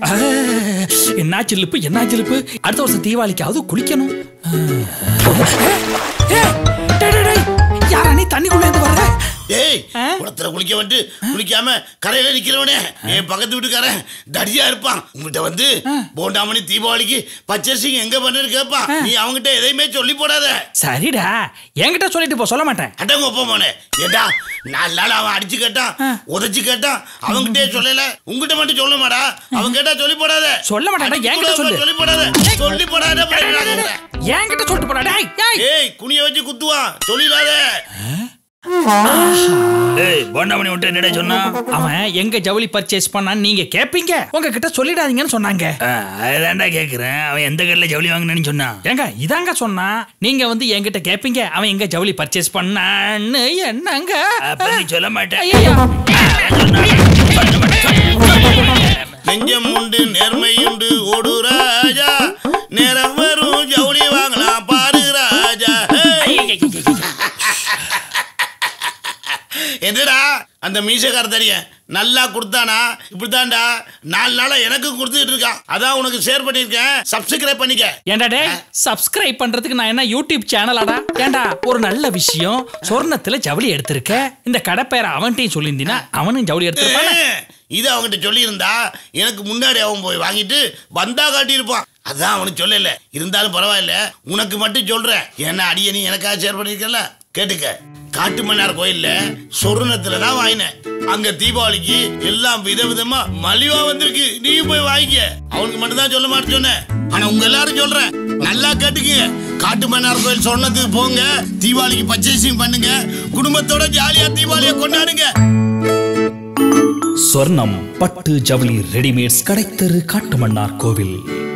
ஆ, என்ன சிலுப்பு என்ன சிலுப்பு அடுத்த வருஷம் தீபாவளிக்காவது குளிக்கணும் ஆ. ஏய், டேய், டேய், டேய், யாரா நீ தண்ணிக்குள்ள இருந்து வர்ற ஏய் ஆ? குளத்துல குளிக்க வந்து குளிக்காம கரையில நிக்கிறவனே என் பக்கத்து வீட்டுக்காரன் தடியா இருப்பான் உங்ககிட்ட வந்து போண்டாமணி தீபாவளிக்கு பச்சரிசிங்க எங்க பண்ணு கேட்பான் நீ அவங்கிட்ட எதையுமே சொல்லி போடாத சரிடா என்கிட்ட சொல்லிட்டு போ சொல்ல மாட்டேன் அடங்க ஒப்ப போனே ஏடா நாலு நாள் அவன் அடிச்சு கேட்டான் உதைச்சு கேட்டான் அவங்கிட்டே சொல்லல உங்ககிட்ட மட்டும் சொல்ல மாடா அவன் கேட்டா சொல்லி போடாத சொல்ல மாட்டான்டா, என்கிட்ட சொல்லு. சொல்லி போடாத சொல்லி போடாத பயப்படாத. என்கிட்ட சொல்லிட்டு போடா டேய் ஏய் ஏய் குனிய வச்சு குத்துவான் சொல்லிடாத ஏய் போண்டாமணி விட்டு என்னடா சொன்னா அவன் எங்க ஜவுளி பர்ச்சேஸ் பண்ணான்னு நீங்க கேப்பீங்க உங்ககிட்ட சொல்லிடாதீங்கன்னு சொன்னாங்க ஆ, அதுதான்டா கேக்குறேன் அவன் எந்த கடையில ஜவுளி வாங்கினேன்னு சொன்னான் ஏங்க இதாங்க சொன்னா நீங்க வந்து என்கிட்ட கேப்பீங்க அவன் எங்க ஜவுளி பர்ச்சேஸ் பண்ணான்னு என்னங்க அப்ப நீ சொல்ல மாட்டேன் ஐயையோ. நெஞ்சம் உண்டு நேர்மை உண்டு ஓடு ராஜா நேரம் வரும் ஜவுளி வாங்கலாம் பாரு ராஜா ஏய், என்னடா அந்த மீசக்கார தடிய நல்லா கொடுத்தானா இப்படித்தான்டா நாலு நாளா எனக்கு கொடுத்துட்டு இருக்கான் அதான் உனக்கு ஷேர் பண்ணிருக்கேன் சப்ஸ்கிரைப் பண்ணிக்க ஏன்டா டேய் சப்ஸ்கிரைப் பண்றதுக்கு நான் என்ன யூடியூப் சேனலாடா ஏன்டா ஒரு நல்ல விஷயம் சொர்ணத்துல ஜவுளி எடுத்திருக்க இந்த கடை பேரை அவன்கிட்டயும் சொல்லியிருந்தீனா அவனும் ஜவுளி எடுத்திருப்பானே இது அவன்கிட்ட சொல்லியிருந்தா எனக்கு முன்னாடி அவன் போய் வாங்கிட்டு வந்தா காட்டியிருப்பான் அதான் அவனுக்கு சொல்லல இருந்தாலும் பரவாயில்ல உனக்கு மட்டும் சொல்றேன் ஏன்னா அடிய நீ எனக்காக ஷேர் பண்ணிருக்கல கேட்டுக்க காட்டு மன்னார் கோயில்ல சொருணத்துல தான் வாங்கினேன் அங்க தீபாவளிக்கு எல்லாம் விதவிதமா மலிவா வந்திருக்கு நீயும் போய் வாங்கிக்க அவனுக்கு மட்டும் தான் சொல்ல மாட்டேன் சொன்னேன் ஆனா உங்க எல்லாரும் சொல்றேன் நல்லா கேட்டுக்குங்க காட்டு மன்னார் கோயில் சொன்னதுக்கு போங்க தீபாவளிக்கு பர்ச்சேசிங் பண்ணுங்க குடும்பத்தோட ஜாலியா தீபாவளியை கொண்டாடுங்க சொர்ணம் பட்டு ஜவுளி ரெடிமேட்ஸ் கடைத்தெரு காட்டுமன்னார் கோவில்